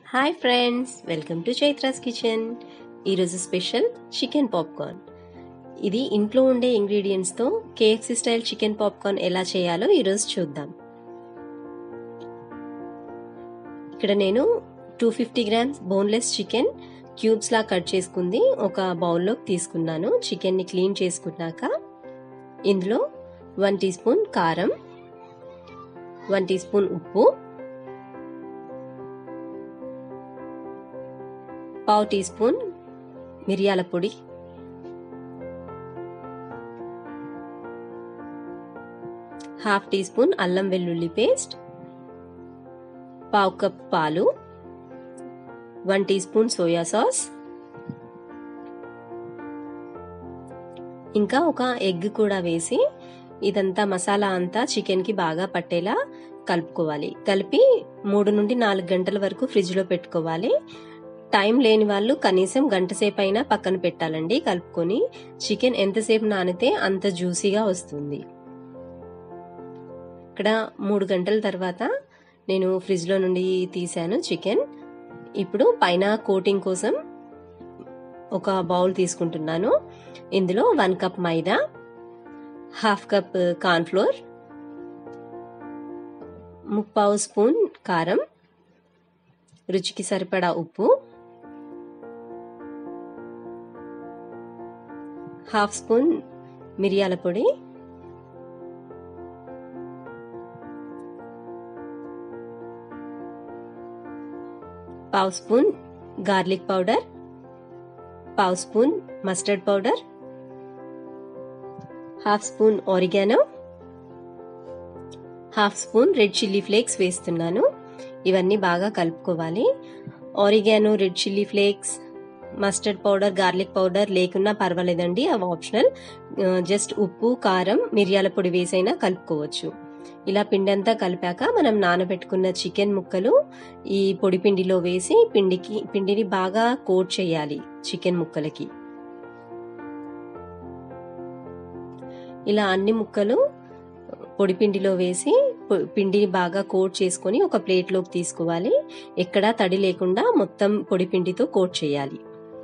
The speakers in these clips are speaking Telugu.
hi friends welcome to Chaitra's kitchen ఈరోజు స్పెషల్ చికెన్ పాప్కార్న్ ఇది ఇంట్లో ఉండే ఇంగ్రీడియంట్స్తో కేఎఫ్సి స్టైల్ చికెన్ పాప్కార్న్ ఎలా చేయాలో ఈరోజు చూద్దాం ఇక్కడ నేను two fifty grams boneless chicken cubes లా కట్ చేసుకుంది ఒక బౌల్లోకి తీసుకున్నాను చికెన్ని క్లీన్ చేసుకున్నాక ఇందులో వన్ టీ స్పూన్ కారం వన్ టీ స్పూన్ ఉప్పు పావు టీ స్పూన్ మిరియాల పొడి హాఫ్ టీ స్పూన్ అల్లం వెల్లుల్లి పేస్ట్ పావు కప్ పాలు one teaspoon soya sauce ఇంకా ఒక ఎగ్ కూడా వేసి ఇదంతా మసాలా అంతా చికెన్కి బాగా పట్టేలా కలుపుకోవాలి కలిపి మూడు నుండి నాలుగు గంటల వరకు ఫ్రిడ్జ్లో పెట్టుకోవాలి టైం లేని వాళ్ళు కనీసం గంట సేపు అయినా పక్కన పెట్టాలండి కలుపుకొని చికెన్ ఎంతసేపు నానితే అంత జ్యూసీగా వస్తుంది ఇక్కడ మూడు గంటల తర్వాత నేను ఫ్రిడ్జ్లో నుండి తీసాను చికెన్ ఇప్పుడు పైన కోటింగ్ కోసం ఒక బౌల్ తీసుకుంటున్నాను ఇందులో one cup maida half cup cornflour ముప్పావు స్పూన్ కారం రుచికి సరిపడా ఉప్పు హాఫ్ స్పూన్ మిరియాల పొడి పావు స్పూన్ గార్లిక్ పౌడర్ పావు spoon mustard powder half spoon oregano half spoon red chilli flakes వేస్తున్నాను ఇవన్నీ బాగా కలుపుకోవాలి oregano red chilli flakes mustard powder garlic powder లేకున్నా పర్వాలేదండి అవి ఆప్షనల్ జస్ట్ ఉప్పు కారం మిరియాల పొడి వేసైనా కలుపుకోవచ్చు ఇలా పిండి అంతా కలిపాక మనం నానబెట్టుకున్న చికెన్ ముక్కలు ఈ పొడి పిండిలో వేసి పిండికి పిండిని బాగా కోట్ చేయాలి చికెన్ ముక్కలకి ఇలా అన్ని ముక్కలు పొడి పిండిలో వేసి పిండిని బాగా కోట్ చేసుకొని ఒక ప్లేట్లోకి తీసుకోవాలి ఎక్కడా తడి లేకుండా మొత్తం పొడి పిండితో కోట్ చేయాలి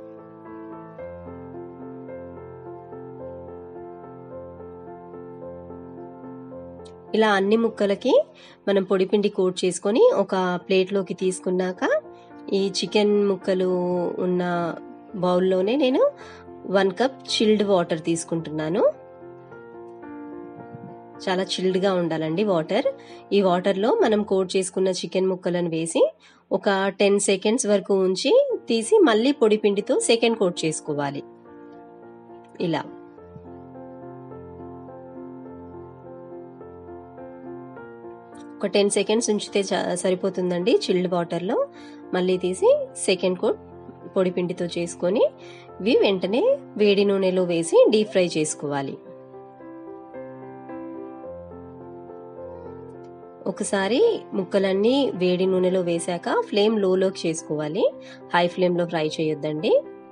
ఇలా అన్ని ముక్కలకి మనం పొడిపిండి కోట్ చేసుకొని ఒక ప్లేట్లోకి తీసుకున్నాక ఈ చికెన్ ముక్కలు ఉన్న బౌల్లోనే నేను వన్ కప్ చిల్డ్ వాటర్ తీసుకుంటున్నాను చాలా చిల్డ్గా ఉండాలండి వాటర్ ఈ వాటర్లో మనం కోట్ చేసుకున్న చికెన్ ముక్కలను వేసి ఒక టెన్ సెకండ్స్ వరకు ఉంచి తీసి మళ్ళీ పొడి పిండితో సెకండ్ కోట్ చేసుకోవాలి ఇలా ఒక టెన్ సెకండ్స్ ఉంచితే సరిపోతుందండి చిల్డ్ వాటర్లో మళ్ళీ తీసి సెకండ్ కోట్ పొడి పిండితో చేసుకొని ఇవి వెంటనే వేడి నూనెలో వేసి డీప్ ఫ్రై చేసుకోవాలి ఒకసారి ముక్కలన్నీ వేడి నూనెలో వేశాక ఫ్లేమ్ లోలోకి చేసుకోవాలి హై ఫ్లేమ్లో ఫ్రై చేయొద్దండి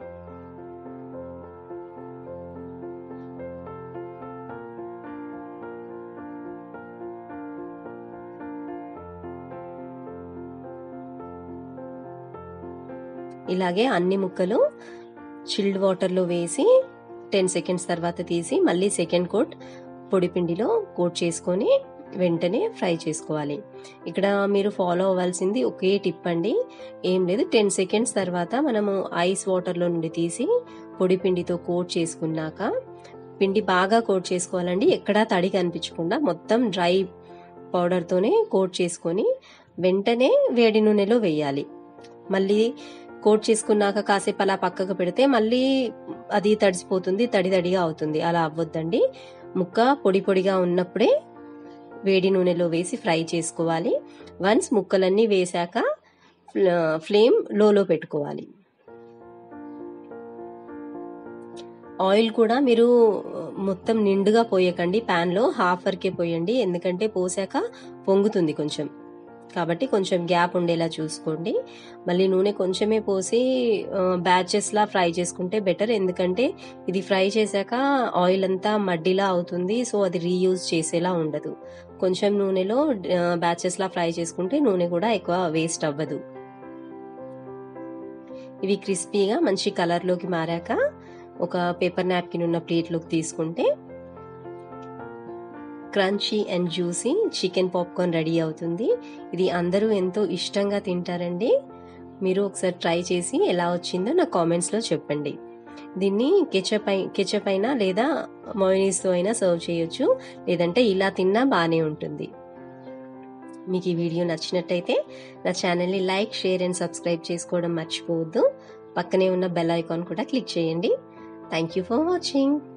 ఇలాగే అన్ని ముక్కలు చిల్డ్ వాటర్లో వేసి టెన్ సెకండ్స్ తర్వాత తీసి మళ్ళీ సెకండ్ కోట్ పొడి పిండిలో కోట్ చేసుకొని వెంటనే ఫ్రై చేసుకోవాలి ఇక్కడ మీరు ఫాలో అవ్వాల్సింది ఒకే టిప్ అండి ఏం లేదు టెన్ సెకండ్స్ తర్వాత మనము ఐస్ వాటర్లో నుండి తీసి పొడి పిండితో కోట్ చేసుకున్నాక పిండి బాగా కోట్ చేసుకోవాలండి ఎక్కడా తడి కనిపించకుండా మొత్తం డ్రై పౌడర్తోనే కోట్ చేసుకొని వెంటనే వేడి నూనెలో వేయాలి మళ్ళీ కోట్ చేసుకున్నాక కాసేపు అలా పక్కకు పెడితే మళ్ళీ అది తడిసిపోతుంది తడి తడిగా అవుతుంది అలా అవ్వద్దండి ముక్క పొడి పొడిగా ఉన్నప్పుడే వేడి నూనెలో వేసి ఫ్రై చేసుకోవాలి వన్స్ ముక్కలన్నీ వేశాక ఫ్లేమ్ లోలో పెట్టుకోవాలి ఆయిల్ కూడా మీరు మొత్తం నిండుగా పోయకండి ప్యాన్లో హాఫ్ వరకే పోయండి ఎందుకంటే పోసాక పొంగుతుంది కొంచెం కాబట్టి కొంచెం గ్యాప్ ఉండేలా చూసుకోండి మళ్ళీ నూనె కొంచెమే పోసి బ్యాచెస్లా ఫ్రై చేసుకుంటే బెటర్ ఎందుకంటే ఇది ఫ్రై చేశాక ఆయిల్ అంతా మడ్డిలా అవుతుంది సో అది రీయూజ్ చేసేలా ఉండదు కొంచెం నూనెలో బ్యాచెస్లా ఫ్రై చేసుకుంటే నూనె కూడా ఎక్కువ వేస్ట్ అవ్వదు ఇవి క్రిస్పీగా మంచి కలర్లోకి మారాక ఒక పేపర్ నాప్కిన్ ఉన్న ప్లేట్లోకి తీసుకుంటే crunchy and juicy chicken popcorn ready అవుతుంది ఇది అందరూ ఎంతో ఇష్టంగా తింటారండి మీరు ఒకసారి ట్రై చేసి ఎలా వచ్చిందో నా కామెంట్స్లో చెప్పండి దీన్ని కెచప్ అయి కెచప్ అయినా లేదా మయోనీస్తో అయినా సర్వ్ చేయొచ్చు లేదంటే ఇలా తిన్నా బాగానే ఉంటుంది మీకు ఈ వీడియో నచ్చినట్టయితే నా ఛానల్ని లైక్ షేర్ అండ్ సబ్స్క్రైబ్ చేసుకోవడం మర్చిపోవద్దు పక్కనే ఉన్న బెల్ ఐకాన్ కూడా క్లిక్ చేయండి థ్యాంక్ యూ ఫర్ వాచింగ్